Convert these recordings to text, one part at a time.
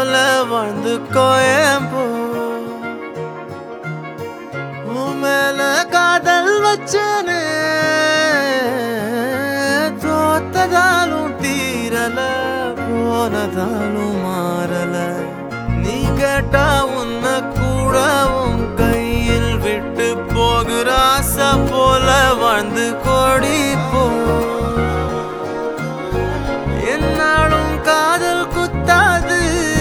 போல வாழ்ந்து கோயம்போ உன் மேல காதல் வச்சனே தோத்ததாலும் தீரல போனதாலும் மாறல நீ கேட்டா உன்னை கூட உன் கையில் விட்டு போகிற ஆசை போல வாழ்ந்து கோடி போ என்னாலும் காதல் குத்தாது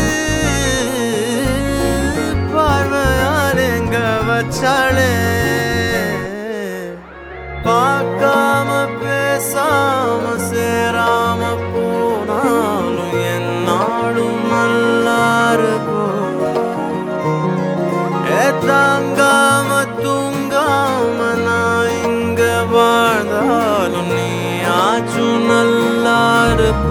பார்வையால் எங்க வச்சாளே பார்க்காம பேசாம சேராம போனாலும் என்னாலும் நல்லா இருக்கும் ஏ தாங்காம தூங்காம நான் இங்க வாழ்ந்தாலும் நீ ஆச்சும் நல்லா இருப்போ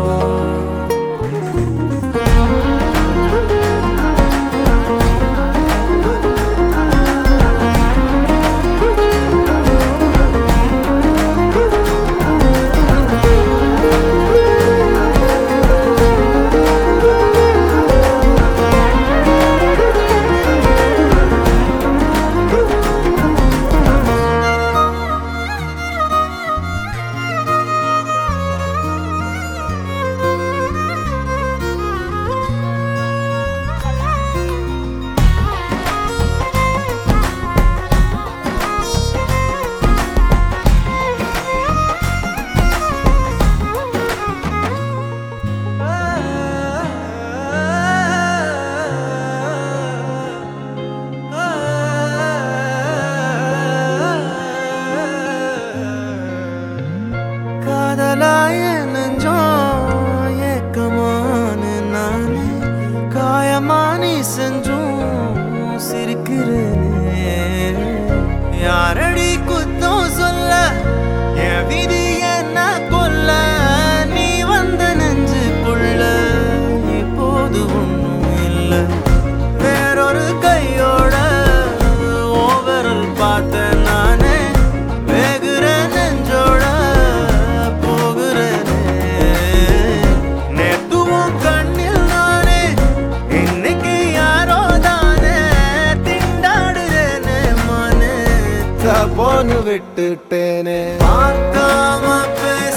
காதலாய நெஞ்சோம் ஏக்கமான நானே காயமானி செஞ்சும் சிரிக்கிறேனே யாரடி குத்தம் சொல்ல என் விதி என்ன கொல்ல நீ வந்த நெஞ்சுக்குள்ள இப்போது ஒன்றும் இல்லை வேறொரு கையோட ஓவரல் பார்த்த நானே வேகுற நெஞ்சோட போகிறேனே நேத்துவும் கண்ணில் நானே இன்னைக்கு யாரோ தானே திண்டாடுறேனே மனே தப்போன்னு விட்டுட்டேனே பார்க்காம பேச